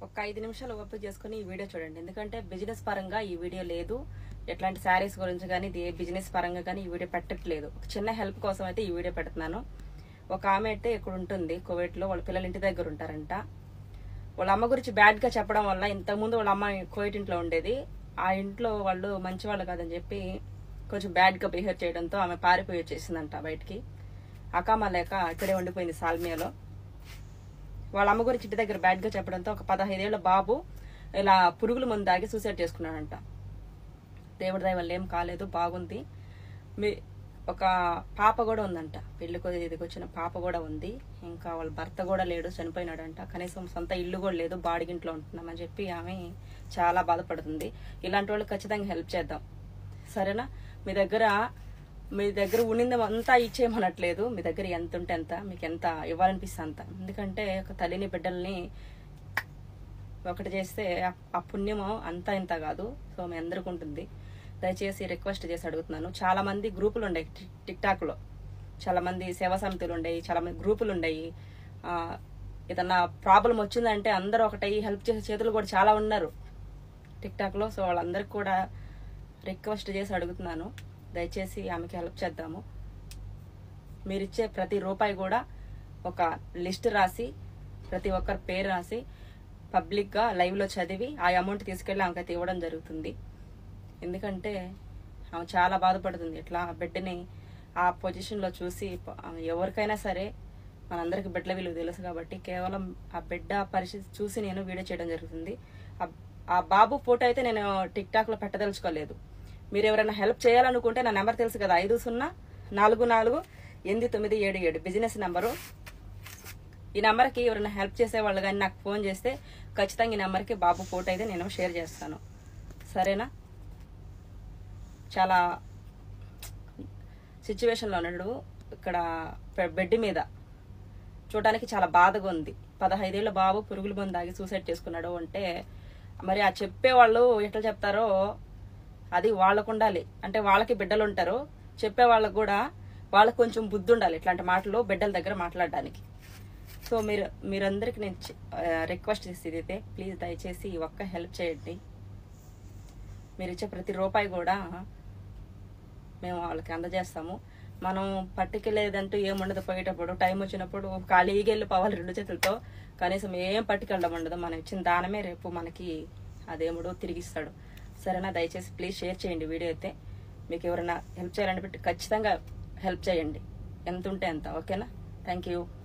ఒక ఐదు నిమిషాలు ఓపిక చేసుకుని ఈ వీడియో చూడండి ఎందుకంటే బిజినెస్ పరంగా ఈ వీడియో లేదు ఎట్లాంటి శారీస్ గురించి కానీ ఇది ఏ బిజినెస్ పరంగా కానీ ఈ వీడియో పెట్టట్లేదు ఒక చిన్న హెల్ప్ కోసం అయితే ఈ వీడియో పెడుతున్నాను ఒక ఆమె అయితే ఇక్కడ ఉంటుంది కువైట్లో వాళ్ళ పిల్లలు ఇంటి దగ్గర ఉంటారంట వాళ్ళ అమ్మ గురించి బ్యాడ్ గా చెప్పడం వల్ల ఇంతకుముందు వాళ్ళ అమ్మ కోయిట్ ఇంట్లో ఉండేది ఆ ఇంట్లో వాళ్ళు మంచి వాళ్ళు కాదని చెప్పి కొంచెం బ్యాడ్ గా బిహేవ్ చేయడంతో ఆమె పారిపోయి వచ్చేసిందంట బయటికి అకామా లేక ఇక్కడే ఉండిపోయింది సాల్మియాలో వాళ్ళ అమ్మ గురించి ఇంటి దగ్గర బ్యాడ్ గా చెప్పడంతో ఒక పదహైదేళ్ల బాబు ఇలా పురుగుల మందు తాగి సూసైడ్ చేసుకున్నాడంట దేవుడి దయ వల్ల ఏం కాలేదు బాగుంది మీ ఒక పాప కూడా ఉందంట పెళ్లికి ఇదికి వచ్చిన పాప కూడా ఉంది ఇంకా వాళ్ళ భర్త కూడా లేడు చనిపోయినాడంట కనీసం సొంత ఇల్లు కూడా లేదు బాడిగింట్లో ఉంటున్నామని చెప్పి ఆమె చాలా బాధపడుతుంది ఇలాంటి వాళ్ళకి ఖచ్చితంగా హెల్ప్ చేద్దాం సరేనా మీ దగ్గర మీ దగ్గర ఉన్నింది అంతా ఇచ్చేయమనట్లేదు మీ దగ్గర ఎంత ఉంటే ఎంత మీకు ఎంత ఇవ్వాలనిపిస్తే అంత ఎందుకంటే ఒక తల్లిని బిడ్డల్ని ఒకటి చేస్తే ఆ- ఆ పుణ్యము అంతా ఇంత కాదు సో మీ అందరికి ఉంటుంది దయచేసి రిక్వెస్ట్ చేసి అడుగుతున్నాను చాలా మంది గ్రూపులు ఉన్నాయి టిక్ టాక్ లో చాలా మంది సేవా సమితులు ఉన్నాయి చాలా మంది గ్రూపులు ఉన్నాయి ఆ, ఏదన్నా ప్రాబ్లం వచ్చిందంటే అందరూ ఒకటై హెల్ప్ చేసే చేతులు కూడా చాలా ఉన్నారు టిక్ టాక్ లో సో వాళ్ళందరికి కూడా రిక్వెస్ట్ చేసి అడుగుతున్నాను దయచేసి ఆమెకి హెల్ప్ చేద్దాము మీరిచ్చే ప్రతి రూపాయి కూడా ఒక లిస్ట్ రాసి ప్రతి ఒక్కరి పేరు రాసి పబ్లిక్గా లైవ్లో చదివి ఆ అమౌంట్ తీసుకెళ్ళి ఆమెకైతే ఇవ్వడం జరుగుతుంది ఎందుకంటే ఆమె చాలా బాధపడుతుంది ఇట్లా ఆ బిడ్డని ఆ పొజిషన్లో చూసి ప- ఆమె ఎవరికైనా సరే మనందరికి బిడ్డల విలువ తెలుసు కాబట్టి కేవలం ఆ బిడ్డ పరిస్థితి చూసి నేను వీడియో చేయడం జరుగుతుంది ఆ- ఆ బాబు ఫోటో అయితే నేను టిక్ టాక్ లో పెట్టదలుచుకోలేదు మీరు ఎవరైనా హెల్ప్ చేయాలనుకుంటే నా నెంబర్ తెలుసు కదా ఐదు సున్నా నాలుగు నాలుగు ఎనిమిది తొమ్మిది ఏడు ఏడు బిజినెస్ నెంబరు ఈ నెంబర్కి ఎవరైనా హెల్ప్ చేసే వాళ్ళు కానీ నాకు ఫోన్ చేస్తే ఖచ్చితంగా ఈ నెంబర్కి బాబు ఫోటో అయితే నేను షేర్ చేస్తాను సరేనా చాలా సిచ్యువేషన్లో ఉన్నాడు ఇక్కడ పె- బెడ్ మీద చూడడానికి చాలా బాధగా ఉంది పదహైదేళ్ల బాబు పురుగుల మందు తాగి సూసైడ్ చేసుకున్నాడు అంటే మరి ఆ చెప్పేవాళ్ళు ఎట్లా చెప్తారో అది వాళ్ళకు ఉండాలి అంటే వాళ్ళకి బిడ్డలు ఉంటారు చెప్పే వాళ్ళకు కూడా వాళ్ళకి కొంచెం బుద్ధి ఉండాలి ఇట్లాంటి మాటలు బిడ్డల దగ్గర మాట్లాడడానికి సో మీరు మీరందరికి నేను రిక్వెస్ట్ చేసేది అయితే ప్లీజ్ దయచేసి ఈ ఒక్క హెల్ప్ చేయండి మీరు ఇచ్చే ప్రతి రూపాయి కూడా మేము వాళ్ళకి అందజేస్తాము మనం పట్టుకెళ్ళేదంటూ ఏముండదు పోయేటప్పుడు టైం వచ్చినప్పుడు ఖాళీగా వెళ్ళిపోవాలి రెండు చేతులతో కనీసం ఏం పట్టుకెళ్ళడం ఉండదు మనం ఇచ్చిన దానమే రేపు మనకి ఆ దేవుడు తిరిగిస్తాడు సరేనా దయచేసి ప్లీజ్ షేర్ చేయండి వీడియో అయితే మీకు ఎవరైనా హెల్ప్ చేయాలని పెట్టి ఖచ్చితంగా హెల్ప్ చేయండి ఎంత ఉంటే ఎంత ఓకేనా థ్యాంక్ యూ